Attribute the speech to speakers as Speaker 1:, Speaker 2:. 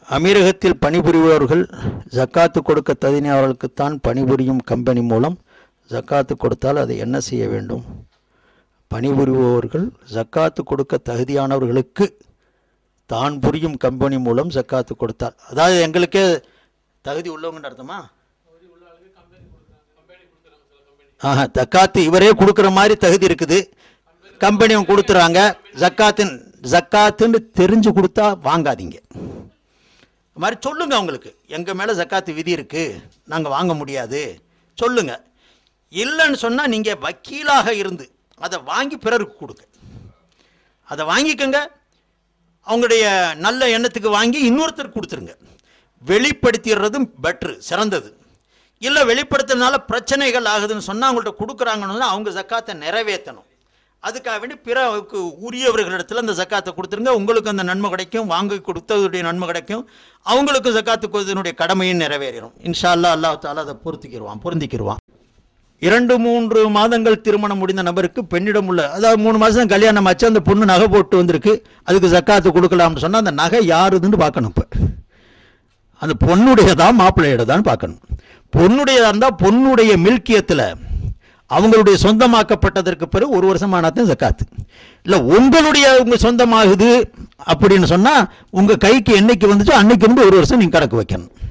Speaker 1: அமீரகத்தில் பணிபுரிபவர்கள் ஜக்காத்து கொடுக்க தகுதியானவர்களுக்குத்தான் பணிபுரியும் கம்பெனி மூலம் ஜக்காத்து கொடுத்தால் அதை என்ன செய்ய வேண்டும் பணிபுரிபவர்கள் ஜக்காத்து கொடுக்க தகுதியானவர்களுக்கு தான் புரியும் கம்பெனி மூலம் ஜக்காத்து கொடுத்தால் அதாவது எங்களுக்கே தகுதி உள்ளவங்கன்னு அர்த்தமா ஆஹா ஜக்காத்து இவரே கொடுக்குற மாதிரி தகுதி இருக்குது கம்பெனியும் கொடுத்துறாங்க ஜக்காத்தின் ஜக்காத்துன்னு தெரிஞ்சு கொடுத்தா வாங்காதீங்க இது மாதிரி சொல்லுங்க அவங்களுக்கு எங்கள் மேலே ஜக்காத்து விதி இருக்குது நாங்கள் வாங்க முடியாது சொல்லுங்க இல்லைன்னு சொன்னால் நீங்கள் வக்கீலாக இருந்து அதை வாங்கி பிறருக்கு கொடுங்க அதை வாங்கிக்கோங்க அவங்களுடைய நல்ல எண்ணத்துக்கு வாங்கி இன்னொருத்தருக்கு கொடுத்துருங்க வெளிப்படுத்திடுறதும் பெட்ரு சிறந்தது இல்லை வெளிப்படுத்துறதுனால பிரச்சனைகள் ஆகுதுன்னு சொன்னால் அவங்கள்ட்ட கொடுக்குறாங்கன்னு சொன்னா அவங்க ஜக்காத்தை நிறைவேற்றணும் அதுக்காக வேண்டி பிறருக்கு உரியவர்களிடத்துல அந்த ஜக்காத்தை கொடுத்துருங்க உங்களுக்கு அந்த நன்மை கிடைக்கும் வாங்கி கொடுத்ததுடைய நன்மை கிடைக்கும் அவங்களுக்கு ஜக்காத்து கொடுத்ததனுடைய கடமையும் நிறைவேறிடும் இன்ஷா அல்லாஹ் அல்லாஹ் தாலா அதை பொருத்திக்கிடுவான் பொருந்திக்கிடுவான் இரண்டு மூன்று மாதங்கள் திருமணம் முடிந்த நபருக்கு பெண்ணிடம் உள்ள அதாவது மூணு மாதம் கல்யாணம் ஆச்சு அந்த பொண்ணு நகை போட்டு வந்திருக்கு அதுக்கு ஜக்காத்து கொடுக்கலாம்னு சொன்னால் அந்த நகை யாருதுன்னு பார்க்கணும் இப்போ அந்த பொண்ணுடையதா மாப்பிள்ளையோடதான்னு பார்க்கணும் பொண்ணுடையதா இருந்தால் பொண்ணுடைய மில்கியத்தில் அவங்களுடைய சொந்தமாக்கப்பட்டதற்கு பிறகு ஒரு வருஷம் ஆனாதான் ஜக்காத்து இல்லை உங்களுடைய உங்க சொந்தமாகுது அப்படின்னு சொன்னால் உங்கள் கைக்கு என்னைக்கு வந்துச்சோ அன்னைக்கு இருந்து ஒரு வருஷம் நீங்கள் கணக்கு வைக்கணும்